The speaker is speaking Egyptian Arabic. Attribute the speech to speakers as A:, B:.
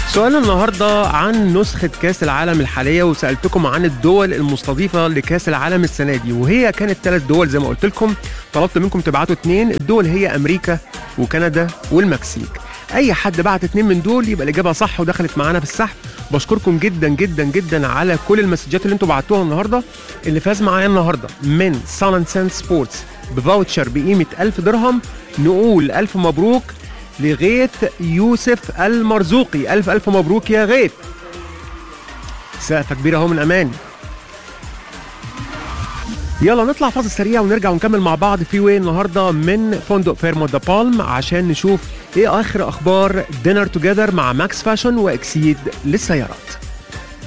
A: سؤال النهارده عن نسخة كأس العالم الحالية وسألتكم عن الدول المستضيفة لكأس العالم السنة دي وهي كانت ثلاث دول زي ما قلت لكم طلبت منكم تبعتوا اثنين الدول هي أمريكا وكندا والمكسيك أي حد بعت اثنين من دول يبقى الإجابة صح ودخلت معانا في السحب بشكركم جدا جدا جدا على كل المسجات اللي انتوا بعتوها النهارده اللي فاز معايا النهارده من سان اند سان سبورتس بفاوتشر بقيمة 1000 درهم نقول ألف مبروك لغيث يوسف المرزوقي ألف ألف مبروك يا غيث سقفة كبيرة اهو من أمان يلا نطلع فاصل سريع ونرجع ونكمل مع بعض في وين النهارده من فندق فيرمو دا بالم عشان نشوف ايه اخر اخبار دينر توجذر مع ماكس فاشن واكسيد للسيارات